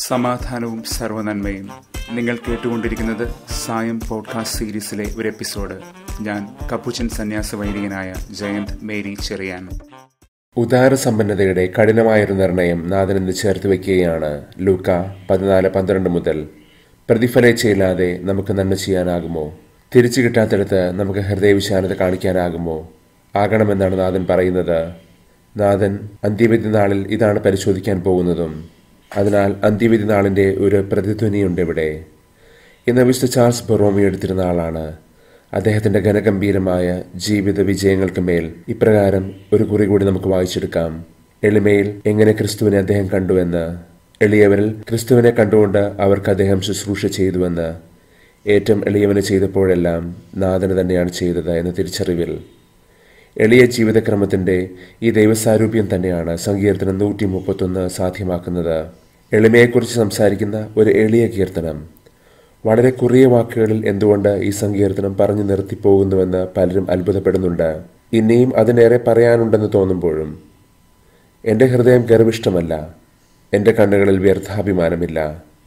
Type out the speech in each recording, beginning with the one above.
സമാധാനവും സർവനന്മയും നിങ്ങൾ കേട്ടുകൊണ്ടിരിക്കുന്നത് സായം പോഡ്കാസ്റ്റ് സീരീസിലെ ഒരു എപ്പിസോഡ് ഞാൻ കപ്പുച്ചൻ സന്യാസ വൈദികനായ ജയന്ത് മേരി ചെറിയാൻ ഉദാരസമ്പന്നതയുടെ കഠിനമായൊരു നിർണയം നാഥനെന്ന് ചേർത്ത് വയ്ക്കുകയാണ് ലൂക്ക പതിനാല് പന്ത്രണ്ട് മുതൽ പ്രതിഫലേച്ഛയില്ലാതെ നമുക്ക് നന്മ ചെയ്യാനാകുമോ തിരിച്ചു കിട്ടാത്തിടത്ത് നമുക്ക് ഹൃദയവിശാലത കാണിക്കാനാകുമോ ആകണമെന്നാണ് നാഥൻ പറയുന്നത് നാഥൻ അന്ത്യവിധി നാളിൽ ഇതാണ് പരിശോധിക്കാൻ പോകുന്നതും അതിനാൽ അന്ത്യവിധി നാളിൻ്റെ ഒരു പ്രതിധ്വനിയുണ്ട് ഇവിടെ ഇന്ന് വിശുദ്ധ ചാൾസ് ബൊറോമി എടുത്തിരുന്നാളാണ് അദ്ദേഹത്തിൻ്റെ ഘനഗംഭീരമായ ജീവിത വിജയങ്ങൾക്ക് മേൽ ഇപ്രകാരം ഒരു കുറി കൂടി നമുക്ക് വായിച്ചെടുക്കാം എളിമയിൽ എങ്ങനെ ക്രിസ്തുവിനെ അദ്ദേഹം കണ്ടുവെന്ന് എളിയവരിൽ ക്രിസ്തുവിനെ കണ്ടുകൊണ്ട് അവർക്ക് അദ്ദേഹം ശുശ്രൂഷ ചെയ്തുവെന്ന് ഏറ്റവും എളിയവന് ചെയ്തപ്പോഴെല്ലാം നാഥന് തന്നെയാണ് ചെയ്തത് എന്ന തിരിച്ചറിവിൽ എളിയ ജീവിതക്രമത്തിൻ്റെ ഈ ദൈവസാരൂപ്യം തന്നെയാണ് സങ്കീർത്തനം നൂറ്റി മുപ്പത്തൊന്ന് സാധ്യമാക്കുന്നത് എളിമയെക്കുറിച്ച് സംസാരിക്കുന്ന ഒരു എളിയ കീർത്തനം വളരെ കുറിയ വാക്കുകളിൽ എന്തുകൊണ്ട് ഈ സങ്കീർത്തനം പറഞ്ഞു നിർത്തിപ്പോകുന്നുവെന്ന് പലരും അത്ഭുതപ്പെടുന്നുണ്ട് ഇനിയും അതിനേറെ പറയാനുണ്ടെന്ന് തോന്നുമ്പോഴും എൻ്റെ ഹൃദയം ഗർവിഷ്ടമല്ല എൻ്റെ കണ്ണുകളിൽ വ്യർത്ഥാഭിമാനമില്ല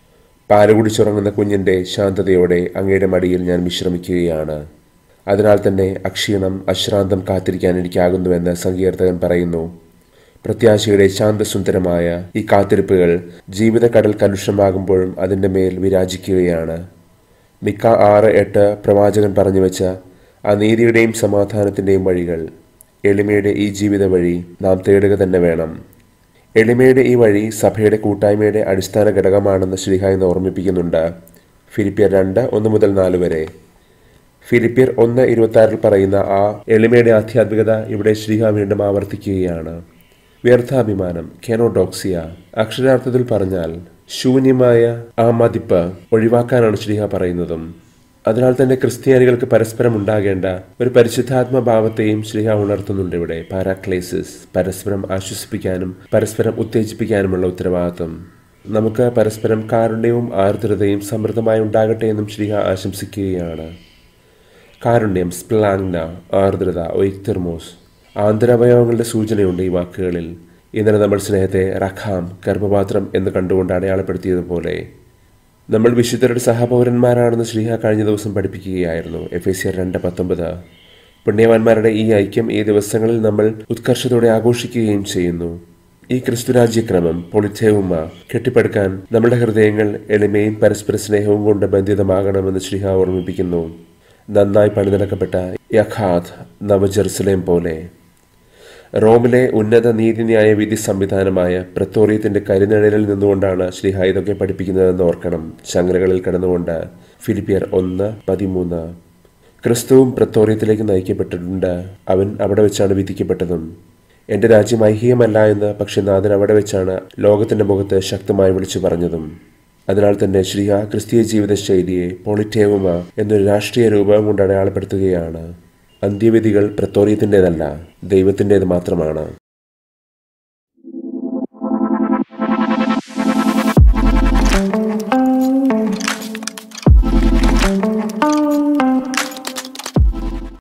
പാല് കുടിച്ചുറങ്ങുന്ന കുഞ്ഞിൻ്റെ ശാന്തതയോടെ അങ്ങയുടെ മടിയിൽ ഞാൻ വിശ്രമിക്കുകയാണ് അതിനാൽ തന്നെ അക്ഷീണം അശ്രാന്തം കാത്തിരിക്കാൻ എനിക്കാകുന്നുവെന്ന് സങ്കീർത്തകൻ പറയുന്നു പ്രത്യാശയുടെ ശാന്തസുന്ദരമായ ഈ കാത്തിരിപ്പുകൾ ജീവിതക്കടൽ കലുഷമാകുമ്പോഴും അതിൻ്റെ മേൽ വിരാജിക്കുകയാണ് മിക്ക ആറ് എട്ട് പ്രവാചകൻ പറഞ്ഞു വെച്ച ആ നീതിയുടെയും സമാധാനത്തിൻ്റെയും വഴികൾ എളിമയുടെ ഈ ജീവിത വഴി നാം തേടുക തന്നെ വേണം എളിമയുടെ ഈ വഴി സഭയുടെ കൂട്ടായ്മയുടെ അടിസ്ഥാന ഘടകമാണെന്ന് ശ്രീഹായി ഓർമ്മിപ്പിക്കുന്നുണ്ട് ഫിലിപ്പിയർ രണ്ട് ഒന്ന് മുതൽ നാല് വരെ ഫിലിപ്പിയർ ഒന്ന് ഇരുപത്തി ആറിൽ പറയുന്ന ആ എളിമയുടെ ആധ്യാത്മികത ഇവിടെ ശ്രീഹ വീണ്ടും ആവർത്തിക്കുകയാണ് വ്യർത്ഥാഭിമാനം കെനോഡോക്സിയ അക്ഷരാർത്ഥത്തിൽ പറഞ്ഞാൽ ശൂന്യമായ ആ മതിപ്പ് ഒഴിവാക്കാനാണ് ശ്രീഹ പറയുന്നതും അതിനാൽ തന്നെ ക്രിസ്ത്യാനികൾക്ക് പരസ്പരം ഉണ്ടാകേണ്ട ഒരു പരിശുദ്ധാത്മ ഭാവത്തെയും ശ്രീഹ ഉണർത്തുന്നുണ്ട് ഇവിടെ പാരാക്ലേസിസ് പരസ്പരം ആശ്വസിപ്പിക്കാനും പരസ്പരം ഉത്തേജിപ്പിക്കാനുമുള്ള ഉത്തരവാദിത്വം നമുക്ക് പരസ്പരം കാരുണ്യവും ആർദ്രതയും സമൃദ്ധമായി ഉണ്ടാകട്ടെ എന്നും ശ്രീഹ ആശംസിക്കുകയാണ് കാരുണ്യം സ്പ്ലാങ്ന ആർദ്രത ഒയ്ക്തിർമോസ് ആന്തരവയവങ്ങളുടെ സൂചനയുണ്ട് ഈ വാക്കുകളിൽ ഇന്നലെ നമ്മൾ സ്നേഹത്തെ റഖാം ഗർഭപാത്രം എന്ന് കണ്ടുകൊണ്ട് അടയാളപ്പെടുത്തിയതുപോലെ നമ്മൾ വിശുദ്ധരുടെ സഹപൗരന്മാരാണെന്ന് ശ്രീഹ കഴിഞ്ഞ ദിവസം പഠിപ്പിക്കുകയായിരുന്നു എഫ് എ സി രണ്ട് പത്തൊമ്പത് പുണ്യവാന്മാരുടെ ഈ ഐക്യം ഈ ദിവസങ്ങളിൽ നമ്മൾ ഉത്കർഷത്തോടെ ആഘോഷിക്കുകയും ചെയ്യുന്നു ഈ ക്രിസ്തുരാജ്യക്രമം പൊളിച്ചേവുമ കെട്ടിപ്പടുക്കാൻ നമ്മുടെ ഹൃദയങ്ങൾ എളിമയും പരസ്പര സ്നേഹവും കൊണ്ട് ബന്ധിതമാകണമെന്ന് ശ്രീഹ ഓർമ്മിപ്പിക്കുന്നു നന്നായി പണിതിറക്കപ്പെട്ട യഖാദ് നവജെറുസലേം പോലെ റോമിലെ ഉന്നത നീതിന്യായ വിധി സംവിധാനമായ പ്രത്തോറിയത്തിന്റെ കരിനിഴലിൽ നിന്നുകൊണ്ടാണ് ശ്രീഹ ഇതൊക്കെ പഠിപ്പിക്കുന്നതെന്ന് ഓർക്കണം ചങ്ങലകളിൽ കിടന്നുകൊണ്ട് ഫിലിപ്പിയർ ഒന്ന് പതിമൂന്ന് ക്രിസ്തുവും പ്രത്തോറിയത്തിലേക്ക് നയിക്കപ്പെട്ടിട്ടുണ്ട് അവൻ അവിടെ വെച്ചാണ് വിധിക്കപ്പെട്ടതും എന്റെ രാജ്യം ഐഹിയമല്ല എന്ന് പക്ഷെ നാഥൻ അവിടെ വെച്ചാണ് ലോകത്തിന്റെ മുഖത്ത് ശക്തമായി വിളിച്ചു പറഞ്ഞതും അതിനാൽ തന്നെ ശ്രീഹ ക്രിസ്തീയ ജീവിത ശൈലിയെ പൊളിറ്റേവുമ എന്നൊരു രാഷ്ട്രീയ രൂപം കൊണ്ട് അടയാളപ്പെടുത്തുകയാണ് അന്ത്യവിധികൾ പ്രത്തോറിയത്തിൻ്റെതല്ല ദൈവത്തിൻ്റെത് മാത്രമാണ് thank you